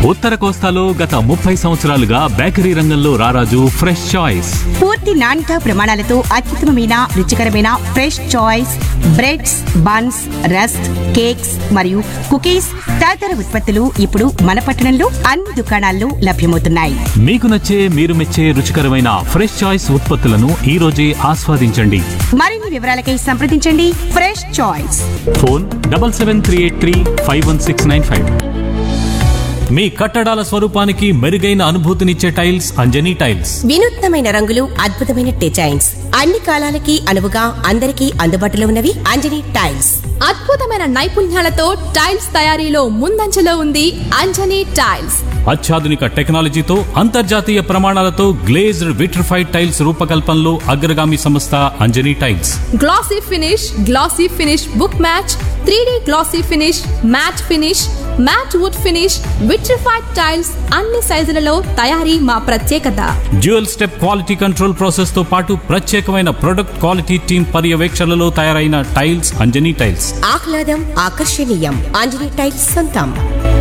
ఉత్తర కోస్తాలో గత ముప్పై సంవత్సరాలుగా బేకరీ రంగంలో రారాజు ఫ్రెష్ చాయిస్ పూర్తి నాణ్యత ప్రమాణాలతో అత్యుత్తమమైన రుచికరమైన fresh choice breads buns rusk cakes మరియు కుకీస్ తదితర ఉత్పత్తులు ఇప్పుడు మన పట్టణంలో అన్ని దుకాణాల్లో లభ్యమవుతున్నాయి మీకు నచ్చే మీరు మెచ్చే రుచికరమైన ఫ్రెష్ చాయిస్ ఉత్పత్తులను ఈ రోజే ఆస్వాదించండి మరిన్ని వివరాలకై సంప్రదించండి fresh choice phone double seven three eight three five one six nine five మీ కట్టడాల స్వరూపానికి మెరుగైన అనుభూతినిచ్చే టైల్స్ అంజనీ టైల్స్ వినూత్నమైన రంగులు అద్భుతమైన డిజైన్స్ అన్ని కాలాలకి అనువుగా అందరికీ అందుబాటులో ఉన్నవి అంజనీ టైల్స్ అద్భుతమైన నైపుణ్యాలతో టైల్స్ తయారీలో ముందంజలో ఉంది అంజనీ టైల్స్ అత్యాధునిక టెక్నాలజీతో అంతర్జాతీయ ప్రమాణాలతో గ్లేజ్డ్ విట్రిఫైడ్ టైల్స్ రూపకల్పనలో అగ్రగామి సంస్థ Anjani tiles glossy finish glossy finish book match three glossy finish matt finish matt wood finish vitrified tiles అన్ని సైజులలో తయారీ మా ప్రత్యేకత dual step quality control process తో పాటు ప్రత్యేకమైన ప్రొడక్ట్ క్వాలిటీ టీమ్ పర్యవేక్షణలో తయారైన టైల్స్ అంజనీ టైల్స్ ఆహ్లాదం ఆకర్షణీయం అంజనీ టైల్స్ సొంతం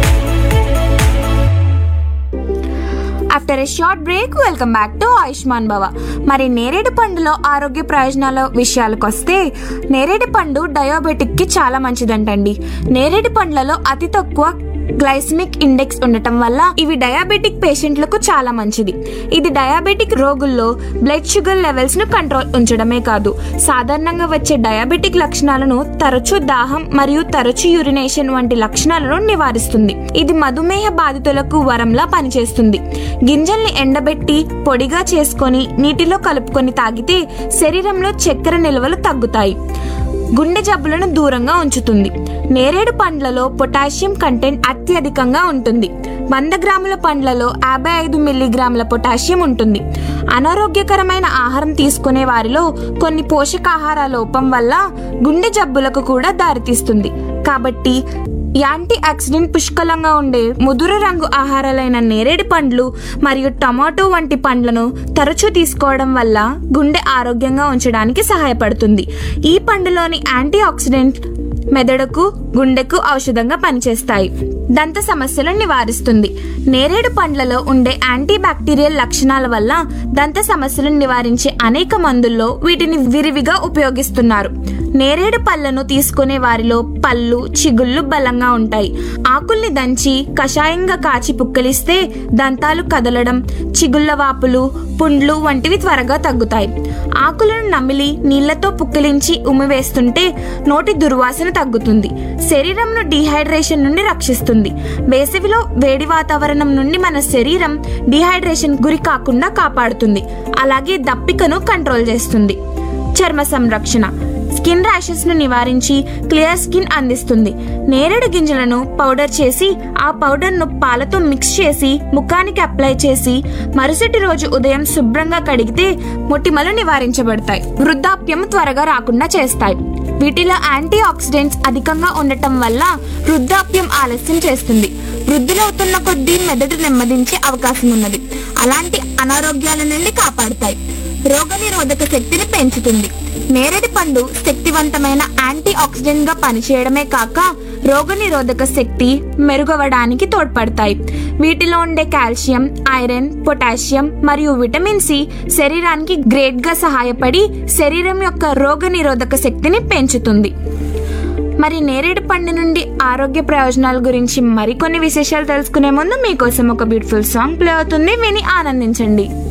after a short break welcome back to Ayushman Bhava మరి నేరేడు పండులో ఆరోగ్య ప్రయోజనాల విషయాలకు వస్తే నేరేడు పండు డయాబెటిక్ కి చాలా మంచిదంటండి నేరేడు పండ్లలో అతి తక్కువ గ్లైసమిక్ ఇండెక్స్ ఉండటం వల్ల ఇవి డయాబెటిక్ పేషెంట్లకు చాలా మంచిది ఇది డయాబెటిక్ రోగుల్లో బ్లడ్ షుగర్ లెవెల్స్ ను కంట్రోల్ ఉంచడమే కాదు సాధారణంగా వచ్చే డయాబెటిక్ లక్షణాలను తరచూ దాహం మరియు తరచూ యూరినేషన్ వంటి లక్షణాలను నివారిస్తుంది ఇది మధుమేహ బాధితులకు వరంలా పనిచేస్తుంది గింజల్ని ఎండబెట్టి పొడిగా చేసుకొని నీటిలో కలుపుకొని తాగితే శరీరంలో చక్కెర నిల్వలు తగ్గుతాయి గుండె జబ్బులను దూరంగా ఉంచుతుంది నేరేడు పండ్లలో పొటాషియం కంటెంట్ అత్యధికంగా ఉంటుంది వంద గ్రాముల పండ్లలో యాభై ఐదు మిల్లీగ్రాముల పొటాషియం ఉంటుంది అనారోగ్యకరమైన ఆహారం తీసుకునే వారిలో కొన్ని పోషకాహార లోపం వల్ల గుండె జబ్బులకు కూడా దారితీస్తుంది కాబట్టి యాంటీ ఆక్సిడెంట్ పుష్కలంగా ఉండే ముదురు రంగు ఆహారాలైన నేరేడు పండ్లు మరియు టమాటో వంటి పండ్లను తరచూ తీసుకోవడం వల్ల గుండె ఆరోగ్యంగా ఉంచడానికి సహాయపడుతుంది ఈ పండులోని యాంటీ ఆక్సిడెంట్ మెదడుకు గుండెకు ఔషధంగా పనిచేస్తాయి దంత సమస్యలను నివారిస్తుంది నేరేడు పండ్లలో ఉండే యాంటీ బ్యాక్టీరియల్ లక్షణాల వల్ల దంత సమస్యలను నివారించే అనేక మందుల్లో వీటిని విరివిగా ఉపయోగిస్తున్నారు నేరేడు పళ్ళను తీసుకునే వారిలో పళ్ళు చిగుళ్ళు బలంగా ఉంటాయి ఆకుల్ని దంచి కషాయంగా కాచి పుక్కలిస్తే దంతాలు కదలడం చిగుళ్ళ వాపులు పుండ్లు వంటివి త్వరగా తగ్గుతాయి ఆకులను నమిలి నీళ్లతో పుక్కిలించి ఉమ్మివేస్తుంటే నోటి దుర్వాసన తగ్గుతుంది శరీరంను డీహైడ్రేషన్ నుండి రక్షిస్తుంది వేసవిలో వేడి వాతావరణం నుండి మన శరీరం డీహైడ్రేషన్ గురి కాకుండా కాపాడుతుంది అలాగే దప్పికను కంట్రోల్ చేస్తుంది చర్మ సంరక్షణ స్కిన్ ర్యాషెస్ ను నివారించి క్లియర్ స్కిన్ అందిస్తుంది నేరేడు గింజలను పౌడర్ చేసి ఆ పౌడర్ ను పాలతో మిక్స్ చేసి ముఖానికి అప్లై చేసి మరుసటి రోజు ఉదయం శుభ్రంగా కడిగితే మొటిమలు నివారించబడతాయి వృద్ధాప్యం త్వరగా రాకుండా చేస్తాయి వీటిలో యాంటీ ఆక్సిడెంట్స్ అధికంగా ఉండటం వల్ల వృద్ధాప్యం ఆలస్యం చేస్తుంది వృద్ధులవుతున్న కొద్దీ మెదడు నెమ్మదించే అవకాశం ఉన్నది అలాంటి అనారోగ్యాల నుండి కాపాడుతాయి రోగనిరోధక శక్తిని పెంచుతుంది నేరేడు పండు శక్తివంతమైన యాంటీ ఆక్సిడెంట్ గా పనిచేయడమే కాక రోగనిరోధక శక్తి మెరుగవడానికి తోడ్పడతాయి వీటిలో ఉండే కాల్షియం ఐరన్ పొటాషియం మరియు విటమిన్ సి శరీరానికి గ్రేట్ గా సహాయపడి శరీరం యొక్క రోగనిరోధక శక్తిని పెంచుతుంది మరి నేరేడు పండు నుండి ఆరోగ్య ప్రయోజనాల గురించి మరికొన్ని విశేషాలు తెలుసుకునే ముందు మీకోసం ఒక బ్యూటిఫుల్ సాంగ్ ప్లే అవుతుంది విని ఆనందించండి